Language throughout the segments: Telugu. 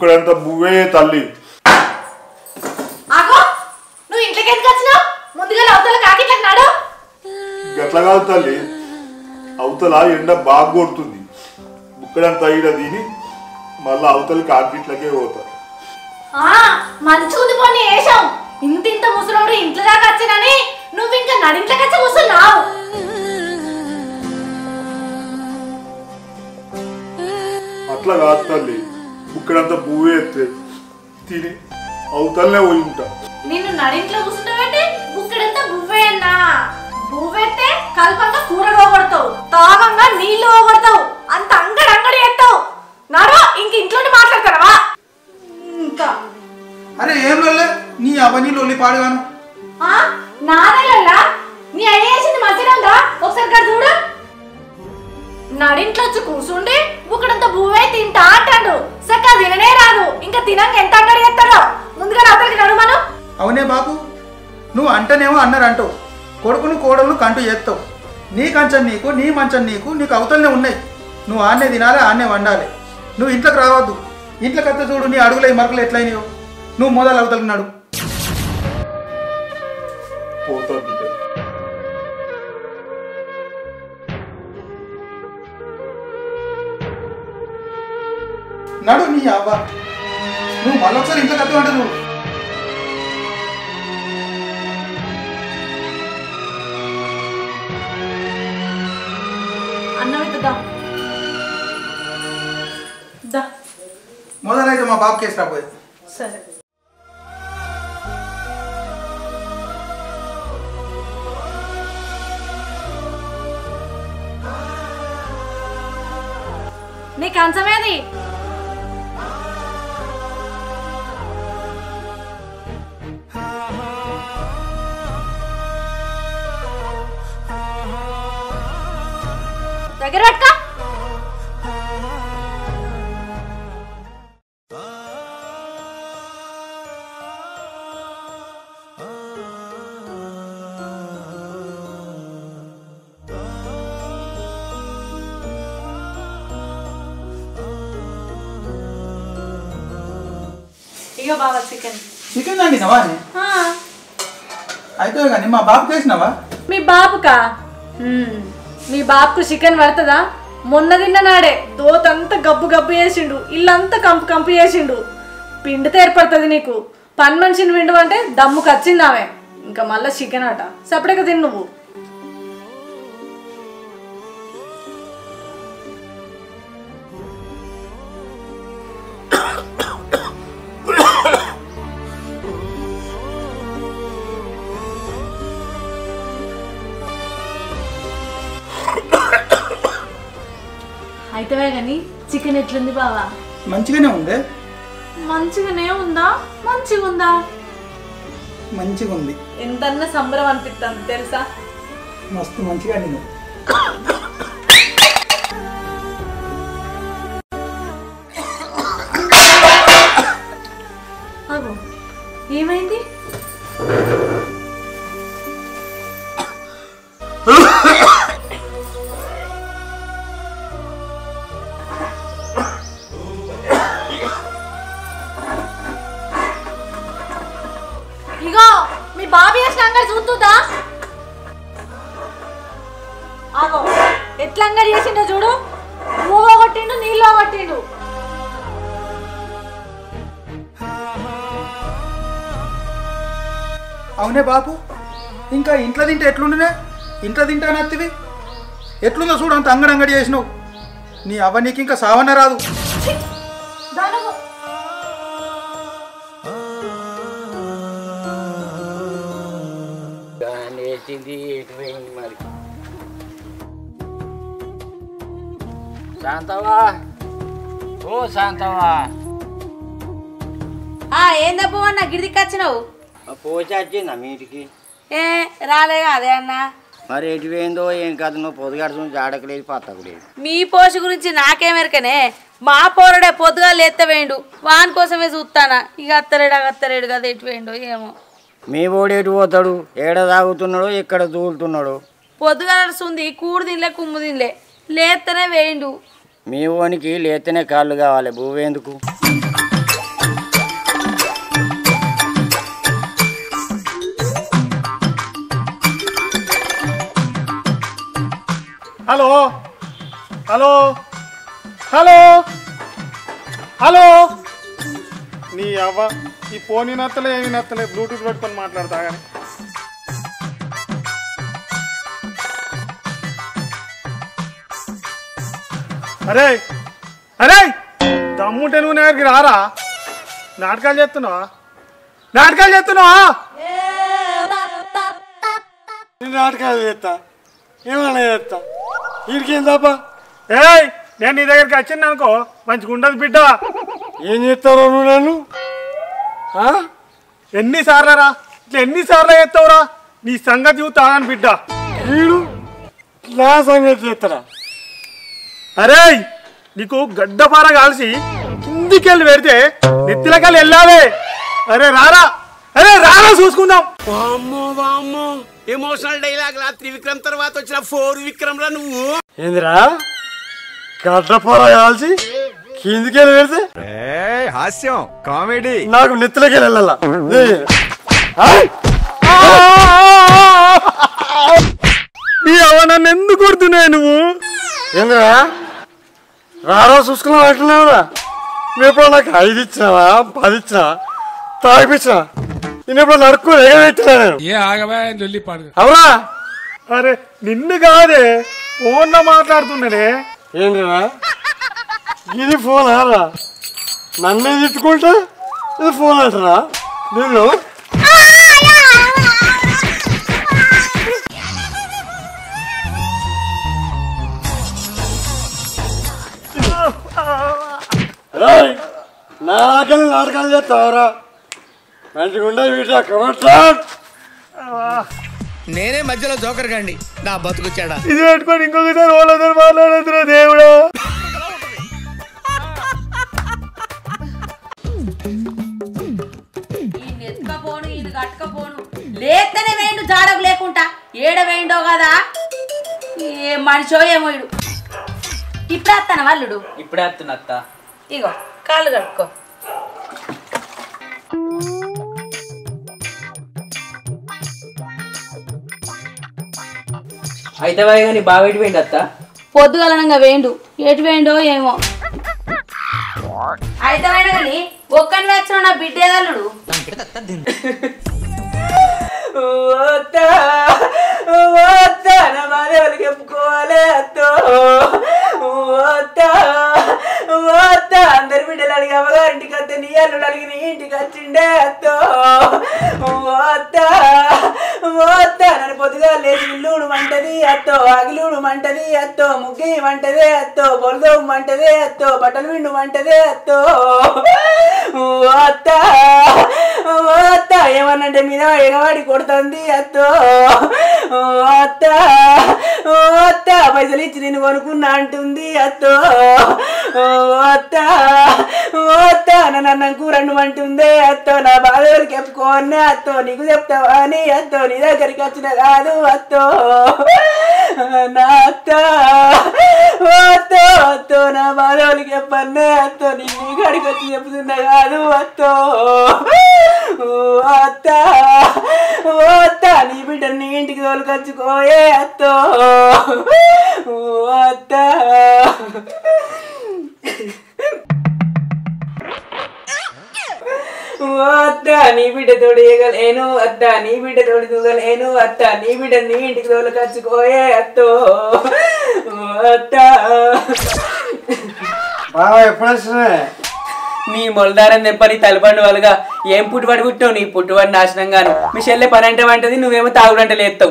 ఇక్కడంతా బువ్వే తల్లి ఆగో నువ్వు ఇంట్లోకి ఎందుకు వచ్చినావు ముందుగా అవతల కాకిట్లకు నాడు గట్ల కాదు తల్లి అవతల ఎండ బాగా కొడుతుంది ఇక్కడంతా ఈడ తిని మళ్ళీ అవతల కాకిట్లకే పోతా ఆ, మంచిగుంది పోనీ వేసాం ఇంత ఇంత ముసలోడు ఇంట్లో దాకా వచ్చినని నువ్వు ఇంకా నడింట్లోకి వచ్చి కూర్చున్నావు అట్లా కాదు తల్లి ఇక్కడంతా బువ్వే ఎత్తే తిని అవతలనే పోయి ఉంటా నిన్ను నడింట్లో కూర్చుంటావంటే బుక్కడంతా బువ్వేనా బువ్వెత్తే కల్పంగా కూర పోగొడతావు తాగంగా నీళ్లు పోగొడతావు అంత అంగడి అంగడి ఎత్తావు నాడు ఇంక ఇంట్లోనే మాట్లాడతావా ఇంకా అరే ఏం లొల్లే నీ అవన్నీ లొల్లి పాడుగాను ఆ నాదేలా నీ అయ్యేసింది మంచిగా ఉందా ఒకసారి ఇక్కడ చూడు నడింట్లో వచ్చి కూర్చుండి బుక్కడంతా బువ్వే తింటా అంటాడు సక్క తిననే రాదు ఇంకా తినంగా ఎంత అంగడి ఎత్తారో ముందుగా రాత్రికి నడుమను అవునే బాబు నువ్వు అంటేనేమో అన్నారు అంటావు కొడుకును కోడలు కంటూ చేస్తావు నీ కంచం నీకు నీ మంచం నీకు నీకు అవతలనే ఉన్నాయి నువ్వు ఆన్నే తినాలి ఆన్నే వండాలి నువ్వు ఇంట్లోకి రావద్దు ఇంట్లోకి వస్తే చూడు నీ అడుగులు ఈ మరకలు ఎట్లయినాయో నువ్వు మొదలు అవతలకి నడు పోతా బిడ్డ నడు నీ అవ్వ నువ్వు మళ్ళొకసారి ఇంట్లోకి వద్దు అంటే చూడు అన్నం ఎత్తుదాం దా మొదలైతే మా బాబు కేసు రాబోయే సరే నీ కంచమేది దగ్గర పట్టుకో ఇగో బాబా చికెన్ చికెన్ వండినవా అని అయితే కానీ మా బాబు చేసినావా మీ బాబుకా మ్మ్. మీ బాబుకు చికెన్ పడుతుందా మొన్న తిన్న నాడే దోతంతా గబ్బు గబ్బు చేసిండు ఇల్లంతా కంపు కంపు చేసిండు పిండితే ఏర్పడుతుంది నీకు పని మనిషిని విండు అంటే దమ్ముకు వచ్చింది ఆమె ఇంకా మళ్ళీ చికెన్ అట సపరేట్గా తిను నువ్వు అయితే కానీ చికెన్ ఎట్లుంది బావా మంచిగానే ఉంది మంచిగానే ఉందా మంచిగా ఉందా మంచిగా ఉంది ఎంతన్నా సంబరం అనిపిస్తుంది తెలుసా మస్తు మంచిగా నేను అగో ఏమైంది ఇగో మీ బాబు చేసిన అంగడి చూస్తుందా ఆగో ఎట్లా అంగడి చేసిండో చూడు మూగ కొట్టిండు నీళ్ళు కొట్టిండు అవునే బాపు ఇంకా ఇంట్లో తింటే ఎట్లుండినే ఇంట్లో తింటా నత్తివి ఎట్లుందో చూడు అంత అంగడి అంగడి చేసినావు నీ అవ్వ నీకు ఇంకా సావన్న రాదు ఛీ! దానము దాన్ని వేసింది ఎటు పోయింది మరి శాంతవా ఓ శాంతవా ఆ ఏందబ్బో అన్న గిడికి వచ్చినావు ఆ పోసి వచ్చిందా మీ ఇంటికి ఏ రాలేగా అదే అన్న మరి ఎటు పోయిందో ఏం కాదు నువ్వు పొద్దుగాడు జాడకలేదు పత్తకలేదు మీ పోషు గురించి నాకేమెరకనే మా పోరడే పొద్దుగా లేత్త వేయండు వాని కోసమే చూస్తానా ఇక అత్తలేడు అగ అత్తలేడు కదా ఎటు వేయండు ఏమో మీ ఓడి ఎటు పోతాడు ఏడ తాగుతున్నాడో ఎక్కడ దూలుతున్నాడో పొద్దుగా నడుస్తుంది కూడు తినలే కుమ్ము తినలే లేత్తనే వేయండు మీ ఓనికి లేతనే కాళ్ళు కావాలి భూవేందుకు హలో హలో హలో హలో నీ అవ్వ ఈ ఫోన్ నత్తలే ఏమి నత్తలే బ్లూటూత్ పెట్టుకొని మాట్లాడతా కానీ అరే అరే దమ్ముంటే నువ్వు నా దగ్గరికి రారా నాటకాలు చేస్తున్నావా నాటకాలు చేస్తున్నావా నేను నాటకాలు చేస్తా ఏమన్నా చేస్తా వీడికేం తప్ప ఏయ్ నేను నీ దగ్గరికి వచ్చింది అనుకో మంచిగా ఉండదు బిడ్డ ఏం చేస్తావు నువ్వు నన్ను ఆ? ఎన్నిసార్లు రా ఇట్లా ఎన్నిసార్లు చేస్తావురా నీ సంగతి చూస్తాను బిడ్డ వీడు నా సంగతి చేస్తారా అరే నీకు గడ్డపార కాల్సి కిందికెళ్ళి పెడితే నెత్తిలకెళ్ళి వెళ్ళాలి అరే రారా అరే రారా చూసుకుందాం వామ్మో వామ్మో ఎమోషనల్ డైలాగ్ లా త్రివిక్రమ్ తర్వాత వచ్చిన ఫోర్ విక్రమ్ రా నువ్వు ఏందిరా గడ్డపోర కాల్చి కిందికెళ్ళి పెడితే హాస్యం కామెడీ నాకు నెత్తిలోకి వెళ్ళాల నీ అవ్వ నన్ను ఎందుకు కొడుతున్నావు నువ్వు ఏందిరా రారా చూసుకున్నావు అంటున్నావురా నువ్వు ఎప్పుడు నాకు ఐదు ఇచ్చినావా పది ఇచ్చినావా తాగిపించినా నేను ఎప్పుడు నడుక్కు ఎగబెట్టినా నేను ఏ ఆగవా జొల్లి పాడు అవునా అరే నిన్ను కాదే ఫోన్లో మాట్లాడుతున్నానే ఏంటిరా ఇది ఫోన్ ఆరా నన్నే తిట్టుకుంటా ఇది ఫోన్ అంటారా నేను రాయ్ నాకెళ్ళి నాటకాలు చేస్తావరా మంచిగా ఉండే వీటి కమర్షా నేనే మధ్యలో జోకర్ గండి నా బతుకుచ్చాడా ఇది పెట్టుకొని ఇంకొకసారి వాళ్ళందరూ మాట్లాడుతున్నా దేవుడా ఈయన ఎత్తుకపోను ఈయన కట్టుకపోను లేస్తేనే వేయండు జాడకు లేకుండా ఏడ వేయండో కదా ఏ మనిషో ఏమో ఇడు ఇప్పుడు వస్తాను వాళ్ళుడు ఇప్పుడే వస్తున్నా అత్త ఇగో కాళ్ళు కట్టుకో అయితే వాయి కానీ బాగా పెట్టిపోయింది అత్త పొద్దుగలనంగా వేయండు ఎటు వేయండో ఏమో అయితే అయినా కానీ ఒక్కని వచ్చిన నా బిడ్డేదల్లుడు అందరి బిడ్డలు అడిగి అమ్మగారింటికి వస్తే నీ అల్లుడు అడిగి నీ ఇంటికి వచ్చిండే అత్తో నన్ను పొద్దుగా లేచి ఇల్లుడు మంటది అత్తో అగిలుడు మంటది అత్తో ముగ్గి మంటదే అత్తో బొలదో మంటదే అత్తో బట్టలు విండు మంటదే అత్తో అత్త అత్త ఏమన్నంటే మీద ఎగవాడి కొడుతుంది అత్తో అత్త అత్త పైసలు ఇచ్చి నేను కొనుక్కున్నా అంటుంది అత్తో అత్త అత్త నన్ను అన్నం కూరండు అంటుందే అత్తో నా బాధ ఎవరికి చెప్పుకోనే అత్తో నీకు చెప్తావా అని అత్తో నీ దగ్గరికి వచ్చిన కాదు అత్తో నా అత్త అత్తో అత్తో నా బాధ ఎవరికి చెప్పన్నే అత్తో నీ నీ కాడికి వచ్చి చెప్తున్నా కాదు అత్తో అత్త అత్త నీ బిడ్డ నీ ఇంటికి తోలుకొచ్చుకోయే అత్తో అత్త అత్త నీ బిడ్డ తోడు ఏగలేను అత్త నీ బిడ్డ తోడు దూగలేను అత్త నీ బిడ్డ నీ ఇంటికి తోలుకొచ్చుకోయే అత్తో అత్త బాగా ఎప్పుడు వచ్చినా నీ మొలదారం తెప్పని తలపండు వాళ్ళగా ఏం పుట్టుబడి పుట్టావు నీ పుట్టుబడి నాశనంగాను మీ చెల్లె పని అంటే వంటది నువ్వేమో తాగుడంటే లేస్తావు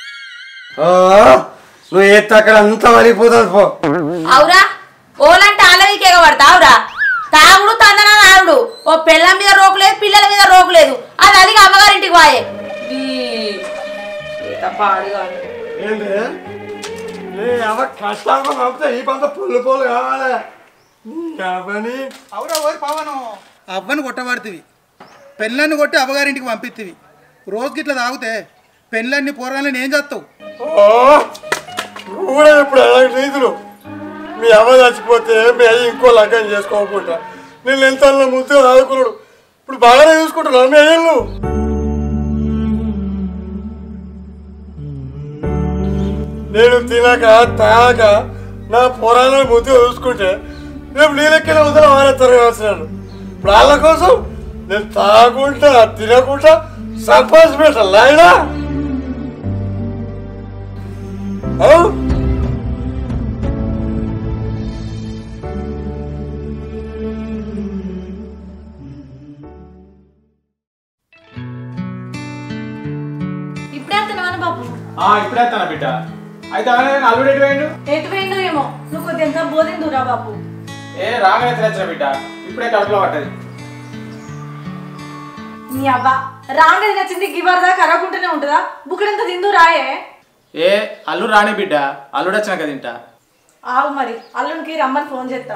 నువ్వు ఎత్త అక్కడ అంతా వలిగిపోతుంది పో అవురా ఓలంటే ఆలవికి ఎగబడతావురా తాగుడు తందన ఆవుడు ఓ పిల్లల మీద రోకు లేదు పిల్లల మీద రోకు లేదు అది అది అమ్మగారింటికి వాయే ఏంటి ఏ అవ కష్టాలు పంపితే ఈ పంత పుల్లు పోలు కావాలి అవని అవురా ఓరి పవను అవ్వను కొట్టబడుతుంది పెళ్ళాన్ని కొట్టి అవ్వగారింటికి పంపిస్తుంది రోజుకి ఇట్లా తాగితే పెళ్ళాన్ని పోరాలని ఏం చేస్తావు ఓ నువ్వు కూడా ఇప్పుడు అలాంటి రీతులు మీ అవ్వ చచ్చిపోతే మీ అయ్యి ఇంకో లగ్గం చేసుకోకుండా నేను ఎంత ముద్దుగా చదువుకున్నాడు ఇప్పుడు బాగానే చూసుకుంటున్నాను మీ అయ్యను నేను తినక తాగక నా పురాణాలు ముద్దు చూసుకుంటే రేపు నీళ్ళకి వదిలే వాళ్ళ తరగవలసినాను ఇప్పుడు వాళ్ళ కోసం నేను తాగుంటా తినకుండా సంపాదించి పెట్టాలి నాయనా ఆ? ఇప్పుడే వస్తున్నాను బాబు ఇప్పుడే తన బిడ్డ అయితే అల్లుడు ఎటు పోయిండు ఎటు పోయిందో ఏమో నువ్వు కొద్ది ఎంత బోధిందురా బాబు ఏ రాగానే తెచ్చిన బిడ్డ ఇప్పుడే కడుపులో పట్టది నీ అవ్వ రాంగది నచ్చింది గివర్ దాకా అరకుంటూనే ఉంటుందా బుక్కడంత తిందు రాయే ఏ అల్లుడు రాని బిడ్డ అల్లుడు వచ్చినాక తింటా ఆవు మరి అల్లునికి రమ్మని ఫోన్ చేస్తా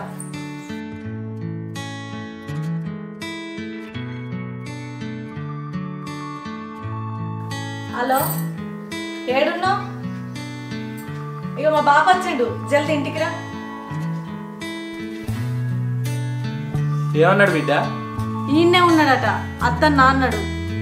హలో ఏడున్నావు ఇక మా బాప వచ్చిండు జల్ది ఇంటికి రా ఏమన్నాడు బిడ్డ ఈయన్నే ఉన్నాడట అత్త నాన్నడు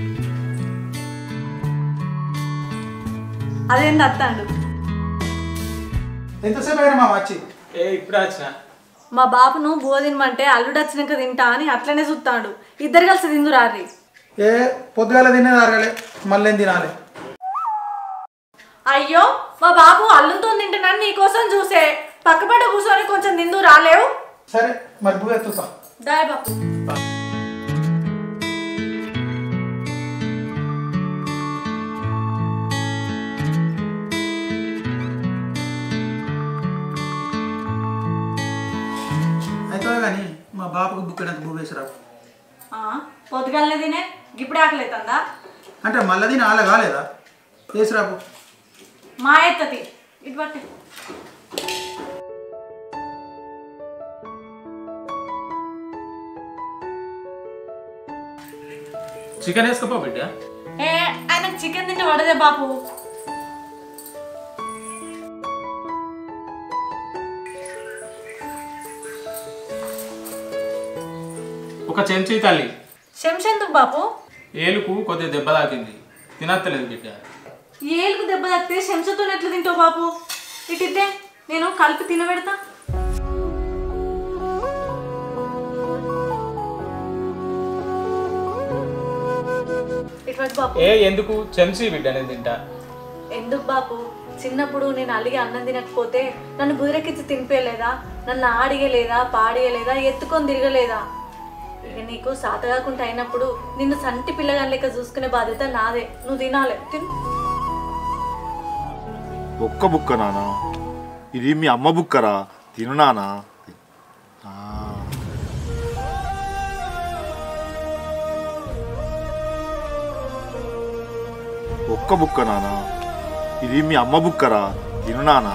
అదేంది అత్తాండు ఎంతసేపు అయినా మా వచ్చి ఏ ఇప్పుడే వచ్చిన మా బాపును బోధినమంటే అల్లుడు వచ్చినాక తింటా అని అట్లనే చూస్తాడు ఇద్దరు కలిసి తిందు రారి ఏ పొద్దుగాల తినేది అరగలే మళ్ళీ తినాలి అయ్యో మా బాబు అల్లుతో తింటున్నాను నీకోసం చూసే పక్కపట కూర్చొని కొంచెం తిందు రాలేవు సరే మరి భూ ఎత్తుతా దాయ్ బాపు అయితే కానీ మా బాపకు బుక్కడంత భూ వేసిరావు ఆ, పొద్దుగాలనే తినే ఇప్పుడే ఆకలి అవుతుందా అంటే మళ్ళీ తిని ఆల కాలేదా వేసిరాపు మా ఎత్తది ఇటు పట్టే చికెన్ వేసుకోపో బిడ్డ ఏ ఆయనకు చికెన్ తింటే పడదే బాపు ఒక చెంచీ తల్లి శంషెందుకు బాపు ఏలుకు కొద్దిగా దెబ్బ తాకింది తినత్తలేదు బిడ్డ ఏలుకు దెబ్బ తగ్గితే శంసతో ఎట్లా తింటావు బాపు ఇటిద్దే నేను కలిపి తినబెడతా ఇటువంటి బాపు ఏ ఎందుకు చెంచీ బిడ్డ నేను తింటా ఎందుకు బాపు చిన్నప్పుడు నేను అలిగి అన్నం తినకపోతే నన్ను బుదిరెక్కించి తినిపేయలేదా నన్ను ఆడియలేదా పాడియలేదా ఎత్తుకొని తిరగలేదా ఇక నీకు సాతగాకుండా అయినప్పుడు నిన్ను సంటి పిల్లగాని లెక్క చూసుకునే బాధ్యత నాదే నువ్వు తినాలి తిను ఒక్క బుక్క నానా ఇది మీ అమ్మ బుక్కరా తిను నానా ఆ. ఒక్క బుక్క నానా ఇది మీ అమ్మ బుక్కరా తిను నానా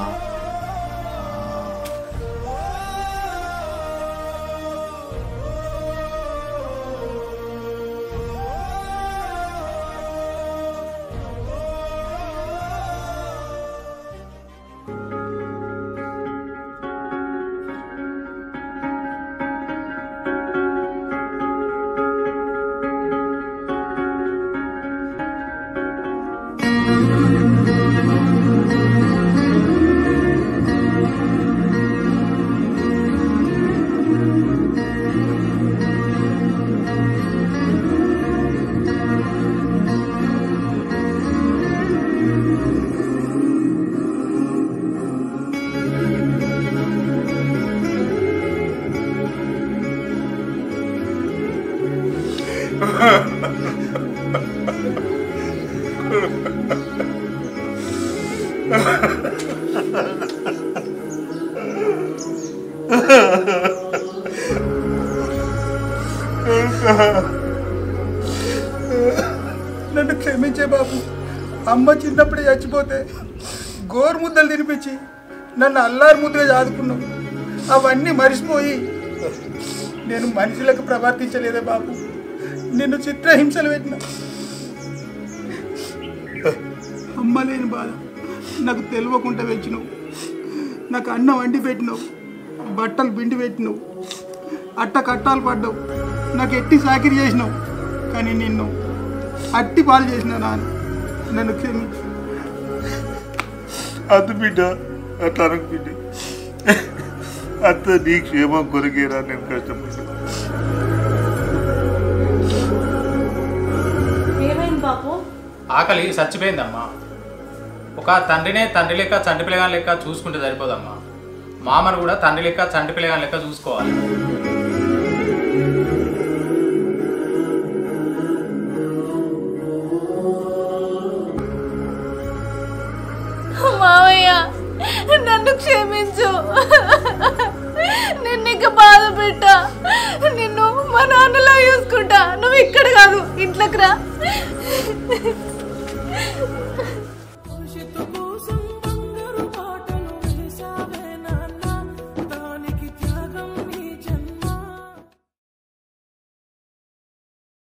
నన్ను క్షమించే బాబు అమ్మ చిన్నప్పుడే చచ్చిపోతే గోరు ముద్దలు తినిపించి నన్ను అల్లారు ముద్దగా చాదుకున్నావు అవన్నీ మర్చిపోయి నేను మనుషులకు ప్రవర్తించలేదే బాబు నిన్ను చిత్రహింసలు పెట్టిన అమ్మ లేని బాధ నాకు తెలియకుండా పెంచినావు నాకు అన్నం వండి పెట్టినావు బట్టలు పిండి పెట్టినావు అట్ట కట్టాలు పడ్డావు నాకు ఎట్టి సాకిరి చేసినావు కానీ నిన్ను అట్టి పాలు చేసిన నాన్న నన్ను క్షమించు అద్దు బిడ్డ అట్లా అనకు బిడ్డ అత్త నీ క్షేమం కొరికేరా నేను కష్టపడ్డా ఏమైంది బాపు ఆకలి చచ్చిపోయిందమ్మా ఒక తండ్రినే తండ్రి లెక్క చంటి పిల్లగాని లెక్క చూసుకుంటే సరిపోదమ్మా మామను కూడా తండ్రి లెక్క చంటి పిల్లగాని లెక్క చూసుకోవాలి మావయ్య నన్ను క్షమించు నిన్ను ఇక బాధ పెట్టా నిన్ను మా నాన్నలా చూసుకుంటా నువ్వు ఇక్కడ కాదు ఇంట్లోకి రా